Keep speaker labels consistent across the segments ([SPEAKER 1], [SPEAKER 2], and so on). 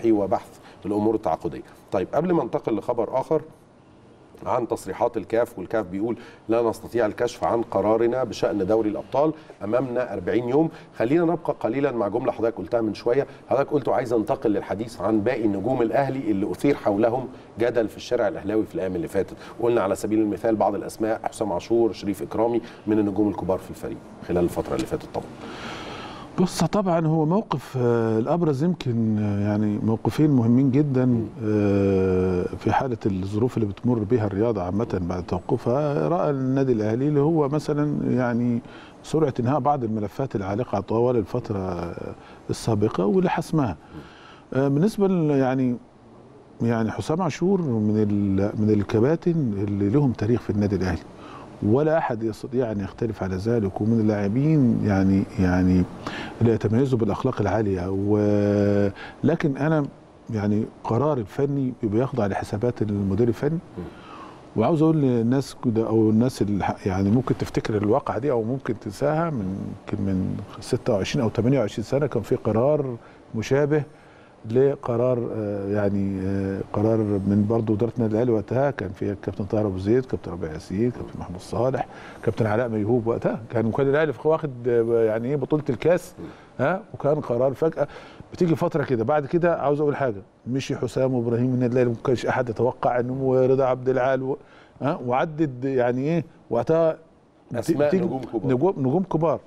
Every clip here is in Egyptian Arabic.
[SPEAKER 1] تحقيق وبحث الامور التعاقديه. طيب قبل ما انتقل لخبر اخر عن تصريحات الكاف والكاف بيقول لا نستطيع الكشف عن قرارنا بشان دوري الابطال امامنا 40 يوم خلينا نبقى قليلا مع جمله حضرتك قلتها من شويه حضرتك قلت عايز انتقل للحديث عن باقي نجوم الاهلي اللي اثير حولهم جدل في الشارع الاهلاوي في الايام اللي فاتت قلنا على سبيل المثال بعض الاسماء حسام عاشور شريف اكرامي من النجوم الكبار في الفريق خلال الفتره اللي فاتت طبعا
[SPEAKER 2] بص طبعا هو موقف آه، الابرز يمكن آه، يعني موقفين مهمين جدا آه، في حاله الظروف اللي بتمر بها الرياضه عامه بعد توقفها راى النادي الاهلي اللي هو مثلا يعني سرعه انهاء بعض الملفات العالقه طوال الفتره آه، السابقه ولحسمها آه، بالنسبه ل- يعني يعني حسام عاشور من ال- من الكباتن اللي لهم تاريخ في النادي الاهلي ولا احد يستطيع ان يختلف على ذلك ومن اللاعبين يعني يعني اللي يتميزوا بالاخلاق العاليه ولكن انا يعني قرار الفني بيبقى يخضع لحسابات المدير الفني وعاوز اقول للناس كده او الناس اللي ح- يعني ممكن تفتكر الواقعه دي او ممكن تنساها من يمكن من 26 او 28 سنه كان في قرار مشابه لقرار آه، يعني آه، قرار من برضه اداره النادي الاهلي وقتها كان فيها الكابتن طاهر ابو زيد كابتن ربيع ياسين كابتن محمود صالح كابتن علاء ميهوب وقتها كان كان الاهلي واخد آه، يعني ايه بطوله الكاس ها وكان قرار فجاه بتيجي فتره كده بعد كده عاوز اقول حاجه مشي حسام وابراهيم من النادي الاهلي ما كانش احد يتوقع انه ورضا عبد العال و... ها وعدد يعني ايه وقتها
[SPEAKER 1] أسماء
[SPEAKER 2] بتيجي-
[SPEAKER 1] نجوم كبار.
[SPEAKER 2] نجوم نجوم كبار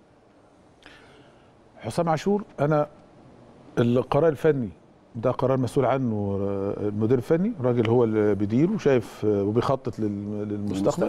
[SPEAKER 2] حسام عاشور انا القرار الفني ده قرار مسؤول عنه المدير الفني راجل هو اللي بيدير وشايف وبيخطط لل- للمستقبل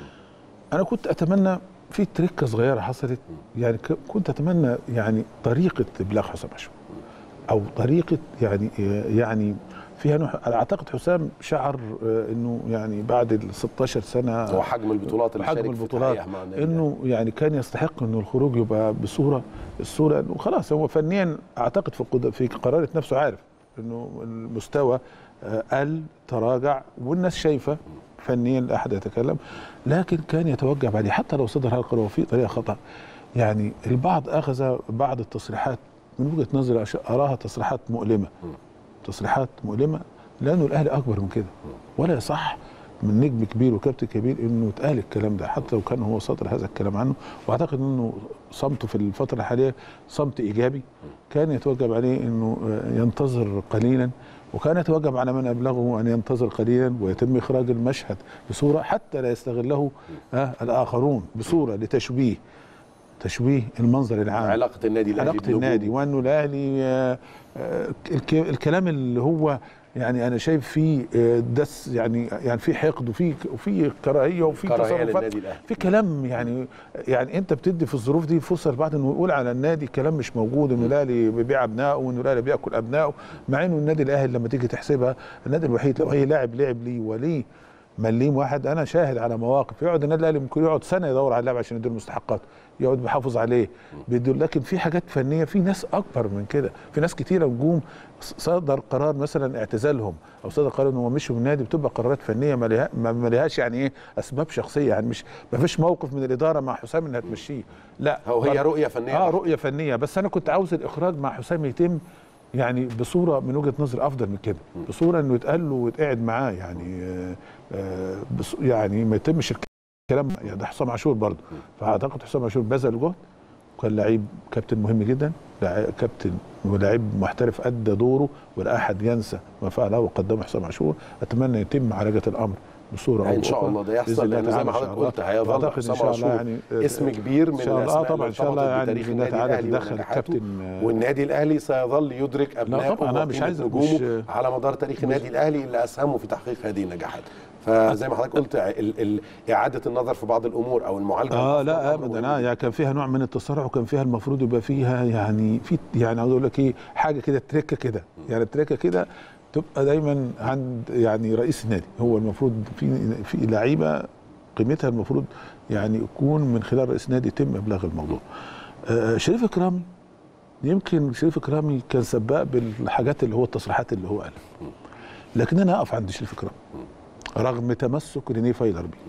[SPEAKER 2] انا كنت اتمنى في تركه صغيره حصلت يعني ك- كنت اتمنى يعني طريقه ابلاغ حسام عاشور او طريقه يعني يعني فيها نوع أنا اعتقد حسام شعر آه، انه يعني بعد ال 16 سنه
[SPEAKER 1] هو حجم البطولات اللي
[SPEAKER 2] حجم
[SPEAKER 1] شارك في
[SPEAKER 2] البطولات
[SPEAKER 1] تحقيقها مع النادي
[SPEAKER 2] انه يعني كان يستحق انه الخروج يبقى بصوره الصوره انه خلاص هو فنيا اعتقد في القد- في قرارة نفسه عارف انه المستوى آه، قل تراجع والناس شايفه فنيا لا احد يتكلم لكن كان يتوجب عليه حتى لو صدر هذا القرار في طريقه خطا يعني البعض اخذ بعض التصريحات من وجهه نظري أش- اراها تصريحات مؤلمه تصريحات مؤلمه لانه الاهلي اكبر من كده ولا يصح من نجم كبير وكابتن كبير انه يتقال الكلام ده حتى لو كان هو صدر هذا الكلام عنه واعتقد انه صمته في الفتره الحاليه صمت ايجابي كان يتوجب عليه انه آه، ينتظر قليلا وكان يتوجب على من ابلغه ان ينتظر قليلا ويتم اخراج المشهد بصوره حتى لا يستغله آه الاخرون بصوره لتشويه تشويه المنظر العام
[SPEAKER 1] علاقه النادي الاهلي
[SPEAKER 2] علاقه
[SPEAKER 1] بنجوم.
[SPEAKER 2] النادي وانه الاهلي آه، آه، الك- الكلام اللي هو يعني انا شايف فيه آه، دس يعني يعني في حقد وفي وفي كراهيه وفي
[SPEAKER 1] كراهية
[SPEAKER 2] تصرفات
[SPEAKER 1] للنادي الأهلي.
[SPEAKER 2] في كلام يعني يعني انت بتدي في الظروف دي فرصه لبعض انه يقول على النادي كلام مش موجود انه الاهلي بيبيع ابنائه وانه الاهلي بياكل ابنائه مع انه النادي الاهلي لما تيجي تحسبها النادي الوحيد لو اي لاعب لعب ليه وليه مليم واحد انا شاهد على مواقف يقعد النادي الاهلي ممكن يقعد سنه يدور على اللاعب عشان يديله مستحقاته يقعد بيحافظ عليه بيديله لكن في حاجات فنيه في ناس اكبر من كده في ناس كتيره نجوم صدر قرار مثلا اعتزالهم او صدر قرار ان هم مشوا من النادي بتبقى قرارات فنيه ما لها- ما ما لهاش يعني ايه اسباب شخصيه يعني مش ما فيش موقف من الاداره مع حسام انها تمشيه لا
[SPEAKER 1] هو هي
[SPEAKER 2] قرار-
[SPEAKER 1] رؤيه فنيه
[SPEAKER 2] اه
[SPEAKER 1] بحتة.
[SPEAKER 2] رؤيه فنيه بس انا كنت عاوز الاخراج مع حسام يتم يعني بصوره من وجهه نظري افضل من كده بصوره انه يتقال له ويتقعد معاه يعني آه آه بص- يعني ما يتمش الكلام يعني ده حسام عاشور برضه فاعتقد حسام عاشور بذل جهد وكان لعيب كابتن مهم جدا لع- كابتن ولاعيب محترف ادى دوره ولا احد ينسى ما فعله وقدمه حسام عاشور اتمنى يتم معالجه الامر بصوره او
[SPEAKER 1] ان شاء
[SPEAKER 2] أخرى
[SPEAKER 1] الله ده
[SPEAKER 2] بإذن
[SPEAKER 1] يحصل
[SPEAKER 2] الله
[SPEAKER 1] لان زي
[SPEAKER 2] تعالى
[SPEAKER 1] ما
[SPEAKER 2] إن شاء
[SPEAKER 1] حضرتك
[SPEAKER 2] الله.
[SPEAKER 1] قلت هيظل
[SPEAKER 2] فأعتقد
[SPEAKER 1] حسام
[SPEAKER 2] ان شاء الله
[SPEAKER 1] عاشور
[SPEAKER 2] يعني
[SPEAKER 1] اسم كبير من
[SPEAKER 2] ان شاء الله
[SPEAKER 1] الاسماء
[SPEAKER 2] اه طبعا ان شاء الله يعني
[SPEAKER 1] بتاريخ
[SPEAKER 2] باذن الله
[SPEAKER 1] النادي
[SPEAKER 2] تعالى
[SPEAKER 1] الاهلي
[SPEAKER 2] تدخل
[SPEAKER 1] ونجاحاته
[SPEAKER 2] الكابتن آه،
[SPEAKER 1] والنادي الاهلي سيظل يدرك ابنائه
[SPEAKER 2] طبعاً، أنا مش
[SPEAKER 1] وقيمة
[SPEAKER 2] عايز-
[SPEAKER 1] نجومه
[SPEAKER 2] مش-
[SPEAKER 1] على مدار تاريخ النادي الاهلي اللي اسهموا في تحقيق هذه النجاحات فزي ما حضرتك قلت ال ال اعاده النظر في بعض الامور او المعالجه
[SPEAKER 2] اه
[SPEAKER 1] الأفضل
[SPEAKER 2] لا
[SPEAKER 1] أمر
[SPEAKER 2] ابدا
[SPEAKER 1] مهم
[SPEAKER 2] آه يعني كان فيها نوع من التسرع وكان فيها المفروض يبقى فيها يعني في يعني عاوز اقول لك ايه حاجه كده تركه كده يعني التركه كده تبقى دايما عند يعني رئيس النادي هو المفروض في في لعيبه قيمتها المفروض يعني يكون من خلال رئيس النادي يتم ابلاغ الموضوع. آه شريف اكرامي يمكن شريف اكرامي كان سباق بالحاجات اللي هو التصريحات اللي هو قالها. لكن انا اقف عند شريف اكرامي رغم تمسك رينيه فايلر بيه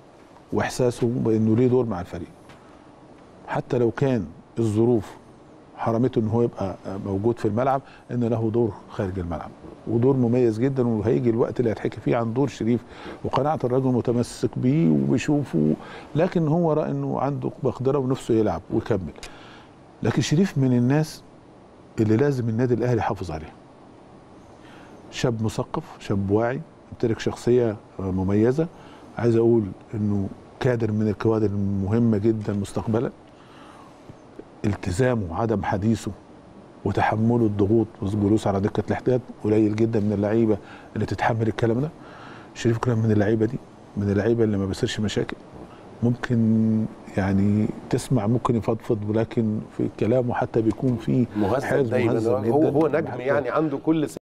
[SPEAKER 2] واحساسه بانه ليه دور مع الفريق حتى لو كان الظروف حرمته ان هو يبقى موجود في الملعب ان له دور خارج الملعب ودور مميز جدا وهيجي الوقت اللي هيتحكي فيه عن دور شريف وقناعه الراجل متمسك بيه وبيشوفه لكن هو راى انه عنده مقدره ونفسه يلعب ويكمل لكن شريف من الناس اللي لازم النادي الاهلي يحافظ عليها شاب مثقف شاب واعي يمتلك شخصيه مميزه عايز اقول انه كادر من الكوادر المهمه جدا مستقبلا التزامه وعدم حديثه وتحمله الضغوط والجلوس على دكه الاحتياط قليل جدا من اللعيبه اللي تتحمل الكلام ده شريف كان من اللعيبه دي من اللعيبه اللي ما بيصيرش مشاكل ممكن يعني تسمع ممكن يفضفض ولكن في كلامه حتى بيكون فيه
[SPEAKER 1] مهذب
[SPEAKER 2] حاز
[SPEAKER 1] دايما
[SPEAKER 2] مهذب
[SPEAKER 1] هو
[SPEAKER 2] جداً.
[SPEAKER 1] هو نجم
[SPEAKER 2] حتى
[SPEAKER 1] يعني عنده كل